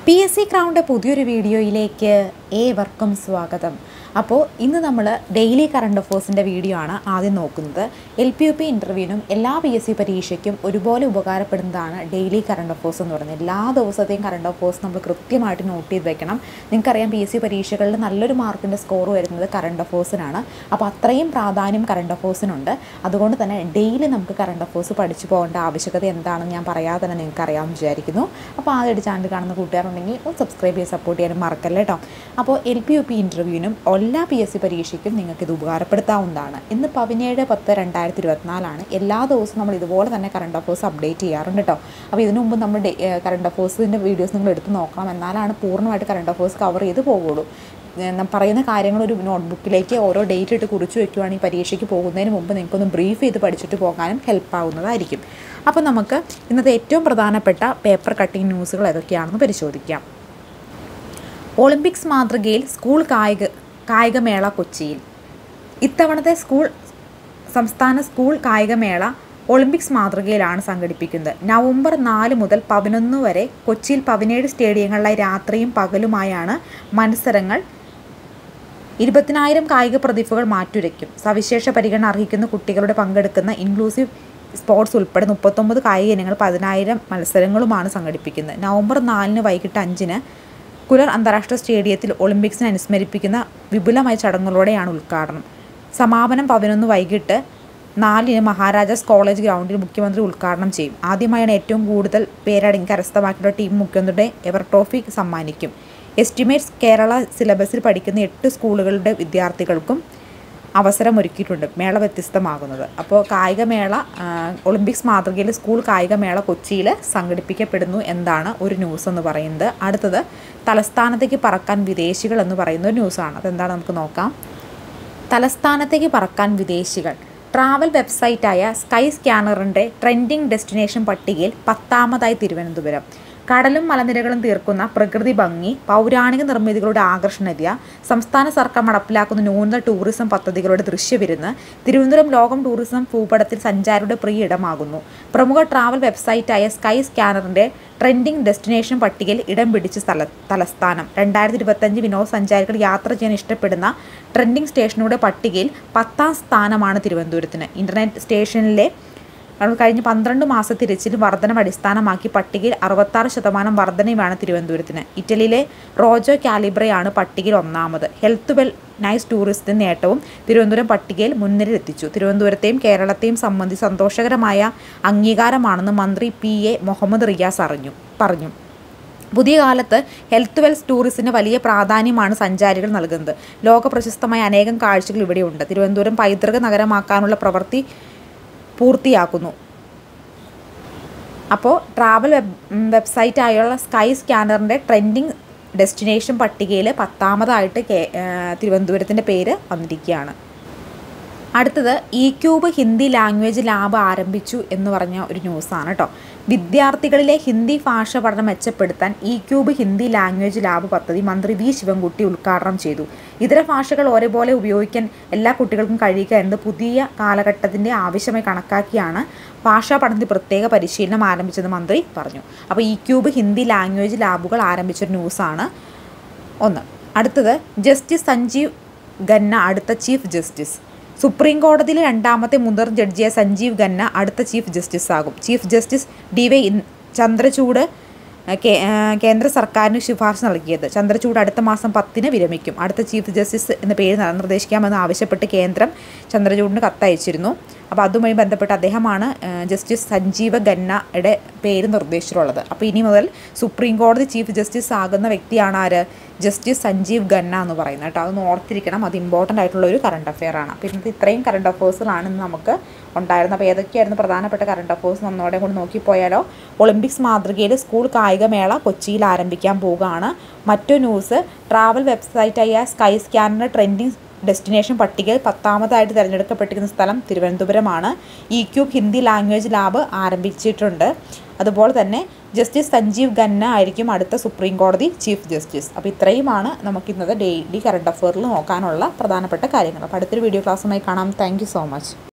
P S C crowned പുതിയൊരു വീഡിയോയിലേക്ക് ഏവർക്കും സ്വാഗതം അപ്പോൾ ഇന്ന് നമ്മൾ ഡെയിലി കറണ്ട് അഫേഴ്സിൻ്റെ വീഡിയോ ആണ് ആദ്യം നോക്കുന്നത് എൽ പി യു പി ഇൻ്റർവ്യൂവിനും എല്ലാ പി എസ് സി പരീക്ഷയ്ക്കും ഒരുപോലെ ഉപകാരപ്പെടുന്നതാണ് ഡെയിലി കറണ്ട് അഫേഴ്സ് എന്ന് പറയുന്നത് എല്ലാ ദിവസത്തെയും കറണ്ട് അഫേഴ്സ് നമ്മൾ കൃത്യമായിട്ട് നോട്ട് ചെയ്ത് വെക്കണം നിങ്ങൾക്കറിയാം പി എസ് സി പരീക്ഷകളിൽ നല്ലൊരു മാർക്കിൻ്റെ സ്കോർ വരുന്നത് കറണ്ട് അഫേഴ്സിനാണ് അപ്പോൾ അത്രയും പ്രാധാന്യം കറണ്ട് അഫേഴ്സിനുണ്ട് അതുകൊണ്ട് തന്നെ ഡെയിലി നമുക്ക് കറണ്ട് അഫേഴ്സ് പഠിച്ചു പോകേണ്ട ആവശ്യകത എന്താണെന്ന് ഞാൻ പറയാതെ തന്നെ നിങ്ങൾക്ക് അറിയാമെന്ന് വിചാരിക്കുന്നു അപ്പോൾ ആദ്യമായിട്ട് ചാനൽ കാണുന്ന കൂട്ടുകാരുണ്ടെങ്കിൽ ഒന്ന് സബ്സ്ക്രൈബ് ചെയ്ത് സപ്പോർട്ട് ചെയ്യാനും മറക്കല്ലേ കേട്ടോ അപ്പോൾ എൽ പി യു പി ഇൻ്റർവ്യൂവിനും എല്ലാ പി എസ് സി പരീക്ഷയ്ക്കും നിങ്ങൾക്ക് ഇത് ഉപകാരപ്പെടുത്താവുന്നതാണ് ഇന്ന് പതിനേഴ് പത്ത് രണ്ടായിരത്തി ഇരുപത്തിനാലാണ് എല്ലാ ദിവസവും നമ്മൾ ഇതുപോലെ തന്നെ കറണ്ട് അഫേഴ്സ് അപ്ഡേറ്റ് ചെയ്യാറുണ്ട് കേട്ടോ അപ്പോൾ ഇതിനു മുമ്പ് നമ്മൾ കറണ്ട് അഫേഴ്സിൻ്റെ വീഡിയോസ് നിങ്ങൾ എടുത്ത് നോക്കണം എന്നാലാണ് പൂർണ്ണമായിട്ട് കറണ്ട് അഫേഴ്സ് കവർ ചെയ്ത് പോകുള്ളൂ ഞാൻ പറയുന്ന കാര്യങ്ങൾ ഒരു നോട്ട്ബുക്കിലേക്ക് ഓരോ ഡേറ്റ് ഇട്ട് കുറിച്ച് വെക്കുകയാണെങ്കിൽ പരീക്ഷയ്ക്ക് പോകുന്നതിന് മുമ്പ് നിങ്ങൾക്കൊന്ന് ബ്രീഫ് ചെയ്ത് പഠിച്ചിട്ട് പോകാനും ഹെൽപ്പ് ആവുന്നതായിരിക്കും അപ്പോൾ നമുക്ക് ഇന്നത്തെ ഏറ്റവും പ്രധാനപ്പെട്ട പേപ്പർ കട്ടിംഗ് ന്യൂസുകൾ ഏതൊക്കെയാണെന്ന് പരിശോധിക്കാം ഒളിമ്പിക്സ് മാതൃകയിൽ സ്കൂൾ കായിക കായികമേള കൊച്ചിയിൽ ഇത്തവണത്തെ സ്കൂൾ സംസ്ഥാന സ്കൂൾ കായികമേള ഒളിമ്പിക്സ് മാതൃകയിലാണ് സംഘടിപ്പിക്കുന്നത് നവംബർ നാല് മുതൽ പതിനൊന്ന് വരെ കൊച്ചിയിൽ പതിനേഴ് സ്റ്റേഡിയങ്ങളിലായി രാത്രിയും പകലുമായാണ് മത്സരങ്ങൾ ഇരുപത്തിനായിരം കായിക പ്രതിഭകൾ മാറ്റുരയ്ക്കും സവിശേഷ പരിഗണന അർഹിക്കുന്ന കുട്ടികളുടെ പങ്കെടുക്കുന്ന ഇൻക്ലൂസീവ് സ്പോർട്സ് ഉൾപ്പെടെ മുപ്പത്തൊമ്പത് കായിക ഇനങ്ങൾ പതിനായിരം മത്സരങ്ങളുമാണ് സംഘടിപ്പിക്കുന്നത് നവംബർ നാലിന് വൈകിട്ട് അഞ്ചിന് കുലർ അന്താരാഷ്ട്ര സ്റ്റേഡിയത്തിൽ ഒളിമ്പിക്സിനെ അനുസ്മരിപ്പിക്കുന്ന വിപുലമായ ചടങ്ങുകളോടെയാണ് ഉദ്ഘാടനം സമാപനം പതിനൊന്ന് വൈകിട്ട് നാലിന് മഹാരാജാസ് കോളേജ് ഗ്രൗണ്ടിൽ മുഖ്യമന്ത്രി ഉദ്ഘാടനം ചെയ്യും ആദ്യമായാണ് ഏറ്റവും കൂടുതൽ പേരടങ്ങി കരസ്ഥമാക്കിയുള്ള ടീം മുഖ്യമന്ത്രിയുടെ എവർ ട്രോഫി സമ്മാനിക്കും എസ്റ്റിമേറ്റ്സ് കേരള സിലബസിൽ പഠിക്കുന്ന എട്ട് സ്കൂളുകളുടെ വിദ്യാർത്ഥികൾക്കും അവസരമൊരുക്കിയിട്ടുണ്ട് മേള വ്യത്യസ്തമാകുന്നത് അപ്പോൾ കായികമേള ആ, ഒളിമ്പിക്സ് മാതൃകയിൽ സ്കൂൾ കായികമേള കൊച്ചിയിൽ സംഘടിപ്പിക്കപ്പെടുന്നു എന്താണ് ഒരു ന്യൂസ് എന്ന് പറയുന്നത് അടുത്തത് തലസ്ഥാനത്തേക്ക് പറക്കാൻ വിദേശികൾ എന്ന് പറയുന്ന ഒരു ന്യൂസാണ് അതെന്താണ് നമുക്ക് നോക്കാം തലസ്ഥാനത്തേക്ക് പറക്കാൻ വിദേശികൾ ട്രാവൽ വെബ്സൈറ്റായ സ്കൈ സ്കാനറിൻ്റെ ട്രെൻഡിംഗ് ഡെസ്റ്റിനേഷൻ പട്ടികയിൽ പത്താമതായി തിരുവനന്തപുരം കടലും മലനിരകളും തീർക്കുന്ന പ്രകൃതി ഭംഗി പൗരാണിക നിർമ്മിതികളുടെ ആകർഷണീയത സംസ്ഥാന സർക്കാർ നടപ്പിലാക്കുന്ന നൂതന ടൂറിസം പദ്ധതികളുടെ ദൃശ്യവിരുന്ന് തിരുവനന്തപുരം ലോകം ടൂറിസം ഭൂപടത്തിൽ സഞ്ചാരിയുടെ പ്രിയ ഇടമാകുന്നു പ്രമുഖ ട്രാവൽ വെബ്സൈറ്റായ സ്കൈ സ്കാനറിൻ്റെ ട്രെൻഡിംഗ് ഡെസ്റ്റിനേഷൻ പട്ടികയിൽ ഇടം പിടിച്ച സ്ഥല തലസ്ഥാനം രണ്ടായിരത്തി ഇരുപത്തഞ്ച് വിനോദസഞ്ചാരികൾ യാത്ര ചെയ്യാൻ ഇഷ്ടപ്പെടുന്ന ട്രെൻഡിംഗ് സ്റ്റേഷനുകളുടെ പട്ടികയിൽ പത്താം സ്ഥാനമാണ് തിരുവനന്തപുരത്തിന് ഇൻ്റർനെറ്റ് സ്റ്റേഷനിലെ കാരണം കഴിഞ്ഞ പന്ത്രണ്ട് മാസ തിരച്ചിൽ വർധനവ് അടിസ്ഥാനമാക്കി പട്ടികയിൽ അറുപത്താറ് ശതമാനം വർധനയുമാണ് തിരുവനന്തപുരത്തിന് ഇറ്റലിയിലെ റോജോ കാലിബ്രയാണ് പട്ടികയിൽ ഒന്നാമത് ഹെൽത്ത് വെൽ നൈസ് ടൂറിസത്തിന് നേട്ടവും തിരുവനന്തപുരം പട്ടികയിൽ മുൻനിരയിലെത്തിച്ചു തിരുവനന്തപുരത്തെയും കേരളത്തെയും സംബന്ധിച്ച് സന്തോഷകരമായ അംഗീകാരമാണെന്ന് മന്ത്രി പി എ മുഹമ്മദ് റിയാസ് അറിഞ്ഞു പറഞ്ഞു പുതിയ കാലത്ത് ഹെൽത്ത് വെൽസ് ടൂറിസത്തിന് വലിയ പ്രാധാന്യമാണ് സഞ്ചാരികൾ നൽകുന്നത് ലോക പ്രശസ്തമായ അനേകം കാഴ്ചകൾ ഇവിടെയുണ്ട് തിരുവനന്തപുരം പൈതൃക നഗരമാക്കാനുള്ള പ്രവൃത്തി പൂർത്തിയാക്കുന്നു അപ്പോൾ ട്രാവൽ വെബ് വെബ്സൈറ്റായുള്ള സ്കൈ സ്കാനറിൻ്റെ ട്രെൻഡിങ് ഡെസ്റ്റിനേഷൻ പട്ടികയിൽ പത്താമതായിട്ട് കേ തിരുവനന്തപുരത്തിൻ്റെ പേര് വന്നിരിക്കുകയാണ് അടുത്തത് E cube Hindi language lab ആരംഭിച്ചു എന്ന് പറഞ്ഞ ഒരു ന്യൂസാണ് കേട്ടോ വിദ്യാർത്ഥികളിലെ ഹിന്ദി ഭാഷ പഠനം മെച്ചപ്പെടുത്താൻ E cube Hindi language lab പദ്ധതി മന്ത്രി വി ശിവൻകുട്ടി ഉദ്ഘാടനം ചെയ്തു ഇതര ഭാഷകൾ ഒരേപോലെ ഉപയോഗിക്കാൻ എല്ലാ കുട്ടികൾക്കും കഴിയുക എന്നത് പുതിയ കാലഘട്ടത്തിൻ്റെ ആവശ്യമായി കണക്കാക്കിയാണ് ഭാഷാ പഠനത്തിൽ പ്രത്യേക പരിശീലനം ആരംഭിച്ചെന്ന് മന്ത്രി പറഞ്ഞു അപ്പോൾ ഇ ക്യൂബ് ഹിന്ദി ലാംഗ്വേജ് ലാബുകൾ ആരംഭിച്ചൊരു ന്യൂസാണ് ഒന്ന് അടുത്തത് ജസ്റ്റിസ് സഞ്ജീവ് ഖന്ന അടുത്ത ചീഫ് ജസ്റ്റിസ് സുപ്രീം കോടതിയിലെ രണ്ടാമത്തെ മുതിർന്ന ജഡ്ജിയായ സഞ്ജീവ് ഖന്ന അടുത്ത ചീഫ് ജസ്റ്റിസ് ആകും ചീഫ് ജസ്റ്റിസ് ഡി വൈ ഇൻ- ചന്ദ്രചൂഡ് ഏഹ്, കേ- ഏഹ്, കേന്ദ്ര സർക്കാരിന് ശുപാർശ നൽകിയത് ചന്ദ്രചൂഡ് അടുത്ത മാസം പത്തിന് വിരമിക്കും അടുത്ത ചീഫ് ജസ്റ്റിസ് എന്ന പേര് ന- നിർദ്ദേശിക്കാമെന്ന് ആവശ്യപ്പെട്ട് കേന്ദ്രം ചന്ദ്രചൂഡിന് കത്തയച്ചിരുന്നു അപ്പോൾ അതുമായി ബന്ധപ്പെട്ട് അദ്ദേഹമാണ് ഏഹ്, ജസ്റ്റിസ് സഞ്ജീവ ഖന്നയുടെ പേര് നിർദ്ദേശിച്ചിട്ടുള്ളത് അപ്പോൾ ഇനി മുതൽ സുപ്രീം കോടതി ചീഫ് ജസ്റ്റിസ് ആകുന്ന വ്യക്തിയാണ് ആര് ജസ്റ്റിസ് സഞ്ജീവ് ഖന്ന എന്ന് പറയുന്നത് കേട്ടോ അതൊന്ന് ഓർത്തിരിക്കണം അത് ഇമ്പോർട്ടൻ്റ് ആയിട്ടുള്ള ഒരു കറണ്ട് അഫെയർ ആണ് അപ്പോൾ ഇന്നത്തെ ഇത്രയും കറണ്ട് അഫേഴ്സിലാണ് ഇന്ന് നമുക്ക് ഉണ്ടായിരുന്നത് അപ്പോൾ ഏതൊക്കെയായിരുന്നു പ്രധാനപ്പെട്ട കറണ്ട് അഫേഴ്സ് ഒന്നോടെ കൂടി നോക്കിപ്പോയാലോ ഒളിമ്പിക്സ് മാതൃകയിൽ സ്കൂൾ കായികമേള കൊച്ചിയിൽ ആരംഭിക്കാൻ പോവുകയാണ് മറ്റു ന്യൂസ് ട്രാവൽ വെബ്സൈറ്റായ സ്കൈ സ്കാനറിൻ്റെ ട്രെൻഡിങ് ഡെസ്റ്റിനേഷൻ പട്ടികയിൽ പത്താമതായിട്ട് തിരഞ്ഞെടുക്കപ്പെട്ടിരിക്കുന്ന സ്ഥലം തിരുവനന്തപുരമാണ് E cube Hindi language lab ആരംഭിച്ചിട്ടുണ്ട് അതുപോലെ തന്നെ ജസ്റ്റിസ് സഞ്ജീവ് ഖന്ന ആയിരിക്കും അടുത്ത സുപ്രീം കോടതി ചീഫ് ജസ്റ്റിസ് അപ്പോൾ ഇത്രയുമാണ് നമുക്ക് ഇന്നത്തെ ഡെയിലി കറണ്ട് അഫെയറിൽ നോക്കാനുള്ള പ്രധാനപ്പെട്ട കാര്യങ്ങൾ അപ്പോൾ അടുത്തൊരു വീഡിയോ ക്ലാസ്സുമായി കാണാം താങ്ക് സോ മച്ച്